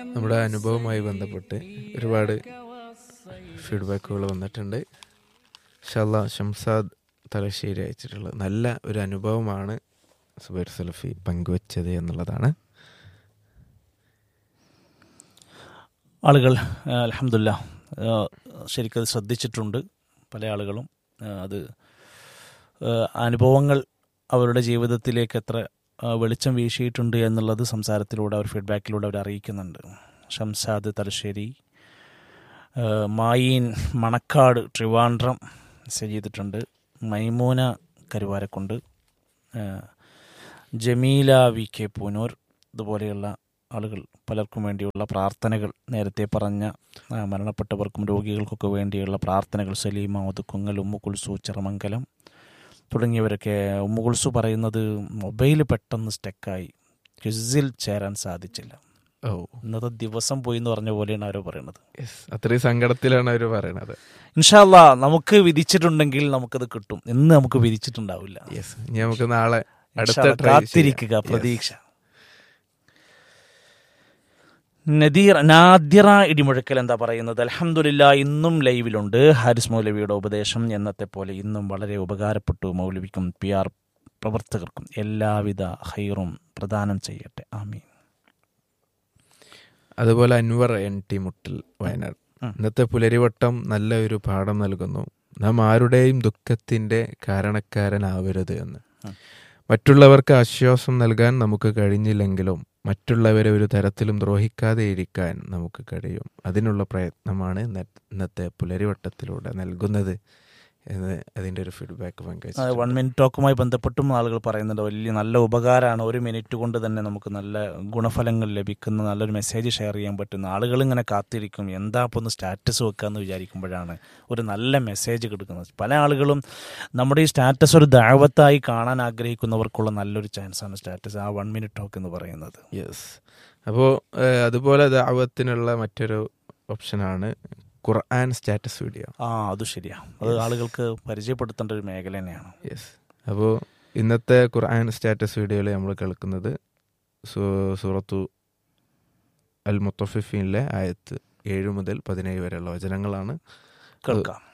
നമ്മുടെ അനുഭവവുമായി ബന്ധപ്പെട്ട് ഒരുപാട് ഫീഡ്ബാക്കുകൾ വന്നിട്ടുണ്ട് ഷല്ല ഷംസാദ് തലശ്ശേരി അയച്ചിട്ടുള്ളത് നല്ല ഒരു അനുഭവമാണ് സുബൈർ സലഫി പങ്കുവച്ചത് എന്നുള്ളതാണ് ആളുകൾ അലഹമില്ല ശരിക്കത് ശ്രദ്ധിച്ചിട്ടുണ്ട് പല ആളുകളും ആ, അത് ആ, അനുഭവങ്ങൾ അവരുടെ ജീവിതത്തിലേക്ക് എത്ര ആ, വെളിച്ചം വീശിയിട്ടുണ്ട് എന്നുള്ളത് സംസാരത്തിലൂടെ അവർ ഫീഡ്ബാക്കിലൂടെ അവർ അറിയിക്കുന്നുണ്ട് ഷംസാദ് തലശ്ശേരി ആ, മായീൻ മണക്കാട് ട്രിവാൻഡ്രം മെസ്സേജ് ചെയ്തിട്ടുണ്ട് മൈമൂന കരുവാരക്കുണ്ട് ആ, ജമീല വി കെ പൂനൂർ ഇതുപോലെയുള്ള ആളുകൾ പലർക്കും വേണ്ടിയുള്ള പ്രാർത്ഥനകൾ നേരത്തെ പറഞ്ഞ ആ, മരണപ്പെട്ടവർക്കും രോഗികൾക്കൊക്കെ വേണ്ടിയുള്ള പ്രാർത്ഥനകൾ സലീമ ഒതുക്കുങ്ങൽ ഉമ്മു കുൽസു ചെറമംഗലം തുടങ്ങിയവരൊക്കെ ഉമ്മു കുൽസു പറയുന്നത് മൊബൈൽ പെട്ടെന്ന് സ്റ്റക്കായി ക്വിസിൽ ചേരാൻ സാധിച്ചില്ല ഓ ഇന്നത്തെ ദിവസം പോയി എന്ന് പറഞ്ഞ പോലെയാണ് അവരോ പറയുന്നത് യെസ് അത്രയും സങ്കടത്തിലാണ് അവർ പറയണത് ഇൻഷാല്ല നമുക്ക് വിധിച്ചിട്ടുണ്ടെങ്കിൽ നമുക്കത് കിട്ടും ഇന്ന് നമുക്ക് വിധിച്ചിട്ടുണ്ടാവില്ല യെസ് ഇനി നമുക്ക് നാളെ അടുത്ത ഇൻഷാ അല്ലാ, try ചെയ്യാം. കാത്തിരിക്കുക Yes. പ്രതീക്ഷ നദീർ നാദിറ ഇടിമുഴക്കൽ എന്താ പറയുന്നത് അലഹമുല്ല ഇന്നും ലൈവിലുണ്ട് ഹാരിസ് മൗലവിയുടെ ഉപദേശം എന്നത്തെ പോലെ ഇന്നും വളരെ ഉപകാരപ്പെട്ടു മൗലവിക്കും പി ആർ പ്രവർത്തകർക്കും എല്ലാവിധ ഹൈറും പ്രദാനം ചെയ്യട്ടെ ആമീൻ അതുപോലെ അൻവർ എൻ ടി മുട്ടിൽ വയനാട് ഉം. ഇന്നത്തെ പുലരിവട്ടം നല്ല ഒരു പാഠം നൽകുന്നു നാം ആരുടെയും ദുഃഖത്തിന്റെ കാരണക്കാരനാവരുത് എന്ന് ഉം. മറ്റുള്ളവർക്ക് ആശ്വാസം നൽകാൻ നമുക്ക് കഴിഞ്ഞില്ലെങ്കിലും മറ്റുള്ളവരെ ഒരു തരത്തിലും ദ്രോഹിക്കാതെ ഇരിക്കാൻ നമുക്ക് കഴിയും അതിനുള്ള പ്രയത്നമാണ് ഇന്ന- ഇന്നത്തെ പുലരിവട്ടത്തിലൂടെ നൽകുന്നത് എന്ന് അതിന്റെ ഒരു ഫീഡ്ബാക്ക് പങ്കുവച്ചു വൺ മിനിറ്റ് ടോക്കുമായി ബന്ധപ്പെട്ടും ആളുകൾ പറയുന്നുണ്ട് വലിയ നല്ല ഉപകാരമാണ് ഒരു മിനിറ്റ് കൊണ്ട് തന്നെ നമുക്ക് നല്ല ഗുണഫലങ്ങൾ ലഭിക്കുന്ന നല്ലൊരു മെസ്സേജ് ഷെയർ ചെയ്യാൻ പറ്റുന്ന ആളുകൾ ഇങ്ങനെ കാത്തിരിക്കും എന്താ ഇപ്പോൾ ഒന്ന് സ്റ്റാറ്റസ് വെക്കാന്ന് വിചാരിക്കുമ്പോഴാണ് ഒരു നല്ല മെസ്സേജ് കിടക്കുന്നത് പല ആളുകളും നമ്മുടെ ഈ സ്റ്റാറ്റസ് ഒരു ദാവത്തായി കാണാൻ ആഗ്രഹിക്കുന്നവർക്കുള്ള നല്ലൊരു ചാൻസാണ് സ്റ്റാറ്റസ് ആ വൺ മിനിറ്റ് ടോക്ക് എന്ന് പറയുന്നത് യെസ് അപ്പോൾ അതുപോലെ ദാവത്തിനുള്ള മറ്റൊരു ഓപ്ഷനാണ് ഖുർആൻ സ്റ്റാറ്റസ് വീഡിയോ ആ അത് ശരിയാ അത് ആളുകൾക്ക് പരിചയപ്പെടുത്തേണ്ട ഒരു മേഖല തന്നെയാണ് യെസ് അപ്പോൾ ഇന്നത്തെ ഖുർആൻ സ്റ്റാറ്റസ് വീഡിയോയിൽ നമ്മൾ കേൾക്കുന്നത് സൂ- സൂറത്തു അൽ മുത്തഫിഫീനിലെ ആയത്ത് ഏഴ് മുതൽ പതിനേഴ് വരെയുള്ള വചനങ്ങളാണ് കേൾക്കാം